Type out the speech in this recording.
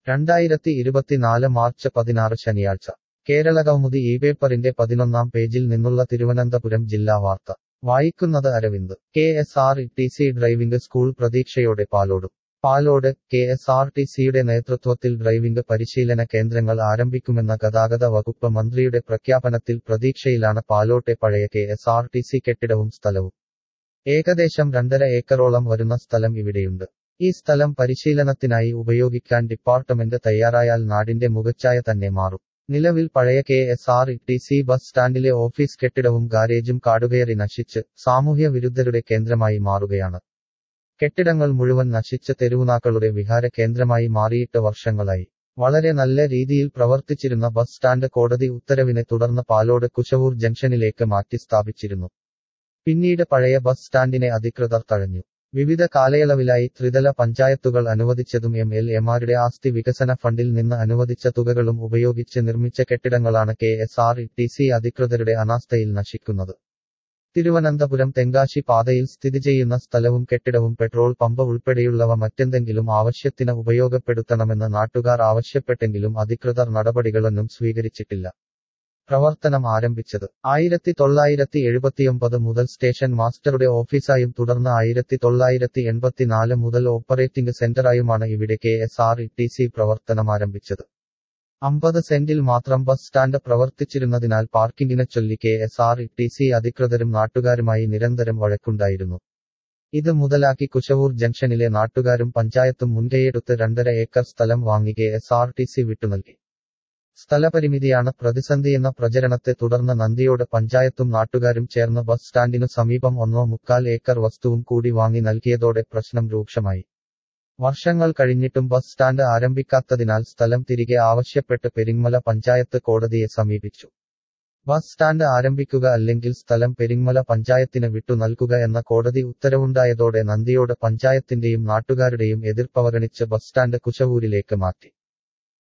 രണ്ടായിരത്തി ഇരുപത്തിനാല് മാർച്ച് പതിനാറ് ശനിയാഴ്ച കേരളകൗമുദി ഈ പേപ്പറിന്റെ പതിനൊന്നാം പേജിൽ നിന്നുള്ള തിരുവനന്തപുരം ജില്ലാ വാർത്ത വായിക്കുന്നത് Aravind K S R T C driving school പ്രതീക്ഷയോടെ പാലോടും Palode K S R T സിയുടെ നേതൃത്വത്തിൽ ഡ്രൈവിംഗ് പരിശീലന കേന്ദ്രങ്ങൾ ആരംഭിക്കുമെന്ന ഗതാഗത വകുപ്പ് മന്ത്രിയുടെ പ്രഖ്യാപനത്തിൽ പ്രതീക്ഷയിലാണ് പാലോട്ടെ പഴയ K S R T C കെട്ടിടവും സ്ഥലവും ഏകദേശം രണ്ടര ഏക്കറോളം വരുന്ന സ്ഥലം ഇവിടെയുണ്ട് ഈ സ്ഥലം പരിശീലനത്തിനായി ഉപയോഗിക്കാൻ ഡിപ്പാർട്ട്മെന്റ് തയ്യാറായാൽ നാടിന്റെ മുഖച്ഛായ തന്നെ മാറും നിലവിൽ പഴയ K S R T C bus സ്റ്റാൻഡിലെ ഓഫീസ് കെട്ടിടവും ഗാരേജും കാടുകയറി നശിച്ച് സാമൂഹ്യ വിരുദ്ധരുടെ കേന്ദ്രമായി മാറുകയാണ് കെട്ടിടങ്ങൾ മുഴുവൻ നശിച്ച് തെരുവുനാക്കളുടെ വിഹാര കേന്ദ്രമായി മാറിയിട്ട് വർഷങ്ങളായി വളരെ നല്ല രീതിയിൽ പ്രവർത്തിച്ചിരുന്ന ബസ് സ്റ്റാൻഡ് കോടതി ഉത്തരവിനെ തുടർന്ന് പാലോട് കുശവൂർ ജംഗ്ഷനിലേക്ക് മാറ്റി സ്ഥാപിച്ചിരുന്നു പിന്നീട് പഴയ ബസ് സ്റ്റാൻഡിനെ അധികൃതർ തഴഞ്ഞു വിവിധ കാലയളവിലായി ത്രിതല പഞ്ചായത്തുകൾ അനുവദിച്ചതും എം എൽ എമാരുടെ ആസ്തി വികസന ഫണ്ടിൽ നിന്ന് അനുവദിച്ച തുകകളും ഉപയോഗിച്ച് നിർമ്മിച്ച കെട്ടിടങ്ങളാണ് K S R T C അധികൃതരുടെ അനാസ്ഥയിൽ നശിക്കുന്നത് തിരുവനന്തപുരം തെങ്കാശി പാതയിൽ സ്ഥിതി ചെയ്യുന്ന സ്ഥലവും കെട്ടിടവും പെട്രോൾ പമ്പ് ഉൾപ്പെടെയുള്ളവ മറ്റെന്തെങ്കിലും ആവശ്യത്തിന് ഉപയോഗപ്പെടുത്തണമെന്ന് നാട്ടുകാർ ആവശ്യപ്പെട്ടെങ്കിലും അധികൃതർ നടപടികളൊന്നും സ്വീകരിച്ചിട്ടില്ല പ്രവർത്തനം ആരംഭിച്ചത് ആയിരത്തി തൊള്ളായിരത്തി എഴുപത്തിയൊമ്പത് മുതൽ സ്റ്റേഷൻ മാസ്റ്ററുടെ ഓഫീസായും തുടർന്ന് ആയിരത്തി തൊള്ളായിരത്തി എൺപത്തിനാല് മുതൽ ഓപ്പറേറ്റിംഗ് സെന്ററായുമാണ് ഇവിടെ K S R T C പ്രവർത്തനം ആരംഭിച്ചത് അമ്പത് സെന്റിൽ മാത്രം ബസ് സ്റ്റാൻഡ് പ്രവർത്തിച്ചിരുന്നതിനാൽ പാർക്കിംഗിനെ ചൊല്ലി K S R T C അധികൃതരും നാട്ടുകാരുമായി നിരന്തരം വഴക്കുണ്ടായിരുന്നു ഇത് മുതലാക്കി കുശവൂർ ജംഗ്ഷനിലെ നാട്ടുകാരും പഞ്ചായത്തും മുൻകൈയെടുത്ത് രണ്ടര ഏക്കർ സ്ഥലം വാങ്ങി K S R T C വിട്ടുനൽകി സ്ഥലപരിമിതിയാണ് പ്രതിസന്ധിയെന്ന പ്രചരണത്തെ തുടർന്ന് നന്ദിയോട് പഞ്ചായത്തും നാട്ടുകാരും ചേർന്ന് ബസ് സ്റ്റാൻഡിനു സമീപം ഒന്നോ മുക്കാൽ ഏക്കർ വസ്തുവും കൂടി വാങ്ങി നൽകിയതോടെ പ്രശ്നം രൂക്ഷമായി വർഷങ്ങൾ കഴിഞ്ഞിട്ടും ബസ് സ്റ്റാൻഡ് ആരംഭിക്കാത്തതിനാൽ സ്ഥലം തിരികെ ആവശ്യപ്പെട്ട് പെരിങ്ങമല പഞ്ചായത്ത് കോടതിയെ സമീപിച്ചു ബസ് സ്റ്റാൻഡ് ആരംഭിക്കുക അല്ലെങ്കിൽ സ്ഥലം പെരിങ്ങമല പഞ്ചായത്തിന് വിട്ടു നൽകുക എന്ന കോടതി ഉത്തരവുണ്ടായതോടെ നന്ദിയോട് പഞ്ചായത്തിന്റെയും നാട്ടുകാരുടെയും എതിർപ്പവഗണിച്ച് ബസ് സ്റ്റാൻഡ് കുശവൂരിലേക്ക് മാറ്റി